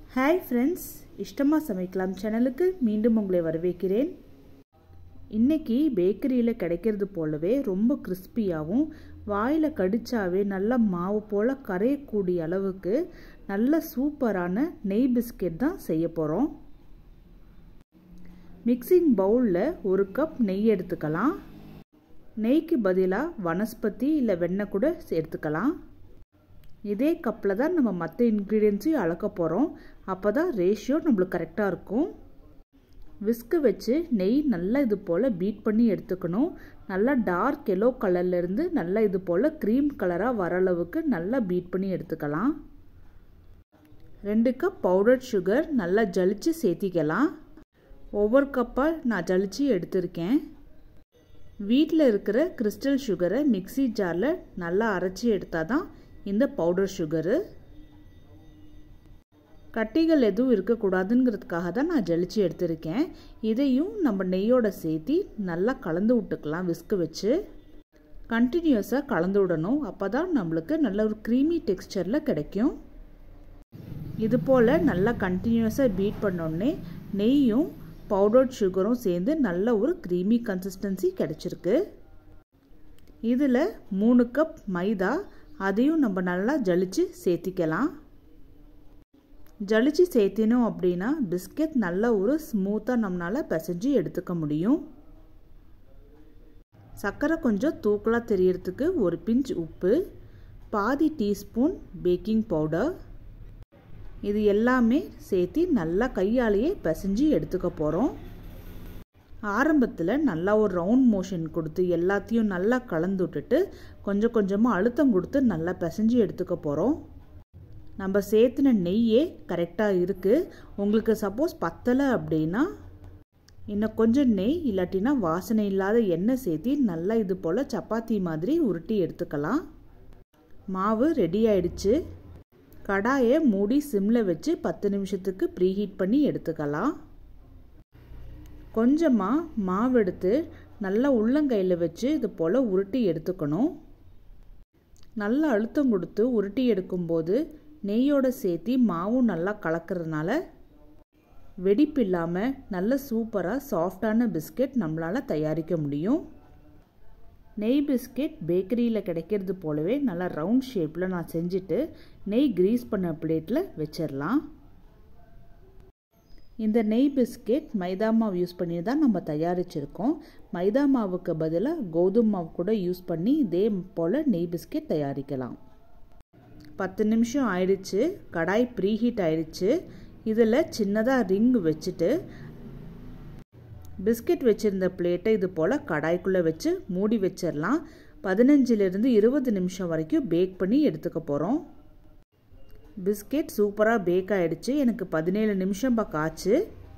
hi friends இஷ்டமாக சமைக்கலாம் சேனலுக்கு மீண்டும் உங்களை வரவேற்கிறேன் இன்றைக்கி பேக்கரியில் கிடைக்கிறது போலவே ரொம்ப கிறிஸ்பியாகவும் வாயில் கடிச்சாவே நல்லா மாவு போல் கரையக்கூடிய அளவுக்கு நல்ல சூப்பரான நெய் பிஸ்கெட் தான் செய்ய போகிறோம் மிக்சிங் பவுலில் ஒரு கப் நெய் எடுத்துக்கலாம் நெய்க்கு பதிலாக வனஸ்பதி இல்லை வெண்ணெய் கூட எடுத்துக்கலாம் இதே கப்பில் தான் நம்ம மற்ற இன்க்ரீடியன்ஸையும் அளக்க போகிறோம் அப்போ தான் ரேஷியோ நம்மளுக்கு கரெக்டாக இருக்கும் விஸ்கு வச்சு நெய் நல்லா இது போல் பீட் பண்ணி எடுத்துக்கணும் நல்லா டார்க் எல்லோ கலர்லேருந்து நல்லா இது போல் க்ரீம் கலராக வர அளவுக்கு நல்லா பீட் பண்ணி எடுத்துக்கலாம் ரெண்டு கப் பவுடர் சுகர் நல்லா ஜலிச்சு சேர்த்திக்கலாம் ஒவ்வொரு கப்பாக நான் ஜலிச்சு எடுத்திருக்கேன் வீட்டில் இருக்கிற கிறிஸ்டல் சுகரை மிக்சி ஜாரில் நல்லா அரைச்சி எடுத்தால் தான் இந்த பவுடர் சுகரு கட்டிகள் எதுவும் இருக்கக்கூடாதுங்கிறதுக்காக தான் நான் ஜலிச்சு எடுத்திருக்கேன் இதையும் நம்ம நெய்யோட சேர்த்தி நல்லா கலந்து விட்டுக்கலாம் விஸ்கு வச்சு கண்டினியூஸாக கலந்து விடணும் அப்போ தான் நம்மளுக்கு நல்ல ஒரு க்ரீமி டெக்ஸ்டரில் கிடைக்கும் இது போல் நல்லா கண்டினியூஸாக பீட் பண்ணோடனே நெய்யும் பவுடர்ட் சுகரும் சேர்ந்து நல்ல ஒரு க்ரீமி கன்சிஸ்டன்சி கிடச்சிருக்கு இதில் மூணு கப் மைதா அதையும் நம்ம நல்லா ஜலிச்சு சேர்த்திக்கலாம் ஜலிச்சு சேர்த்தினோம் அப்படின்னா பிஸ்கெட் நல்ல ஒரு ஸ்மூத்தாக நம்மளால் பிசைஞ்சு எடுத்துக்க முடியும் சர்க்கரை கொஞ்சம் தூக்கலாக தெரியறதுக்கு ஒரு பிஞ்ச் உப்பு பாதி டீஸ்பூன் பேக்கிங் பவுடர் இது எல்லாமே சேர்த்து நல்லா கையாலேயே பிசைஞ்சு எடுத்துக்க போகிறோம் ஆரம்பத்தில் நல்லா ஒரு ரவுண்ட் மோஷன் கொடுத்து எல்லாத்தையும் நல்லா கலந்து விட்டுட்டு கொஞ்சம் கொஞ்சமாக அழுத்தம் கொடுத்து நல்லா பிசைஞ்சு எடுத்துக்க போகிறோம் நம்ம சேர்த்துன நெய்யே கரெக்டாக இருக்குது உங்களுக்கு சப்போஸ் பத்தலை அப்படின்னா இன்னும் கொஞ்சம் நெய் இல்லாட்டினா வாசனை இல்லாத எண்ணெய் சேர்த்தி நல்லா இது போல் சப்பாத்தி மாதிரி உருட்டி எடுத்துக்கலாம் மாவு ரெடி ஆயிடுச்சு கடாயை மூடி சிம்மில் வச்சு பத்து நிமிஷத்துக்கு ப்ரீஹீட் பண்ணி எடுத்துக்கலாம் கொஞ்சமாக மாவு எடுத்து நல்லா உள்ளங்கையில் வச்சு இது போல் உருட்டி எடுத்துக்கணும் நல்லா அழுத்தம் கொடுத்து உருட்டி எடுக்கும்போது நெய்யோடு சேர்த்தி மாவும் நல்லா கலக்கிறதுனால வெடிப்பு இல்லாமல் நல்ல சூப்பராக சாஃப்டான பிஸ்கெட் நம்மளால் தயாரிக்க முடியும் நெய் பிஸ்கெட் பேக்கரியில் கிடைக்கிறது போலவே நல்லா ரவுண்ட் ஷேப்பில் நான் செஞ்சுட்டு நெய் க்ரீஸ் பண்ண பிளேட்டில் வச்சிடலாம் இந்த நெய் பிஸ்கெட் மைதா மாவு யூஸ் பண்ணி தான் நம்ம தயாரிச்சிருக்கோம் மைதா மாவுக்கு பதிலாக கோதுமை மாவு கூட யூஸ் பண்ணி இதே போல் நெய் பிஸ்கெட் தயாரிக்கலாம் பத்து நிமிஷம் ஆயிடுச்சு கடாய் ப்ரீஹீட் ஆயிடுச்சு இதில் சின்னதாக ரிங் வச்சுட்டு பிஸ்கெட் வச்சுருந்த பிளேட்டை இது போல் கடாய்க்குள்ளே வச்சு மூடி வச்சிடலாம் பதினஞ்சிலிருந்து இருபது நிமிஷம் வரைக்கும் பேக் பண்ணி எடுத்துக்க போகிறோம் பிஸ்கெட் சூப்பராக பேக் ஆகிடுச்சு எனக்கு பதினேழு நிமிஷம் காய்ச்சு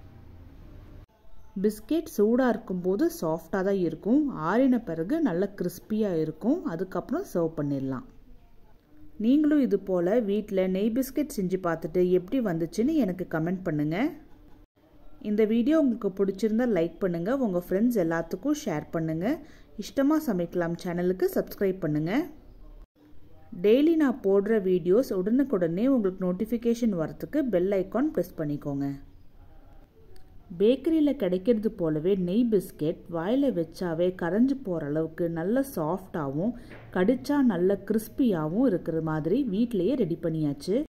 பிஸ்கெட் சூடாக இருக்கும்போது சாஃப்டாக தான் இருக்கும் ஆறின பிறகு நல்ல கிறிஸ்பியாக இருக்கும் அதுக்கப்புறம் சர்வ் பண்ணிடலாம் நீங்களும் இது போல் வீட்டில் நெய் பிஸ்கெட் செஞ்சு பார்த்துட்டு எப்படி வந்துச்சுன்னு எனக்கு கமெண்ட் பண்ணுங்கள் இந்த வீடியோ உங்களுக்கு பிடிச்சிருந்தா லைக் பண்ணுங்கள் உங்கள் ஃப்ரெண்ட்ஸ் எல்லாத்துக்கும் ஷேர் பண்ணுங்கள் இஷ்டமாக சமைக்கலாம் சேனலுக்கு சப்ஸ்கிரைப் பண்ணுங்கள் டெய்லி நான் போடுற வீடியோஸ் உடனுக்குடனே உங்களுக்கு நோட்டிஃபிகேஷன் வரத்துக்கு பெல் ஐக்கான் ப்ரெஸ் பண்ணிக்கோங்க பேக்கரியில் கிடைக்கிறது போலவே நெய் பிஸ்கெட் வாயில் வச்சாவே கரைஞ்சி போகிற அளவுக்கு நல்ல சாஃப்டாகவும் கடிச்சா நல்ல கிறிஸ்பியாகவும் இருக்கிற மாதிரி வீட்டிலையே ரெடி பண்ணியாச்சு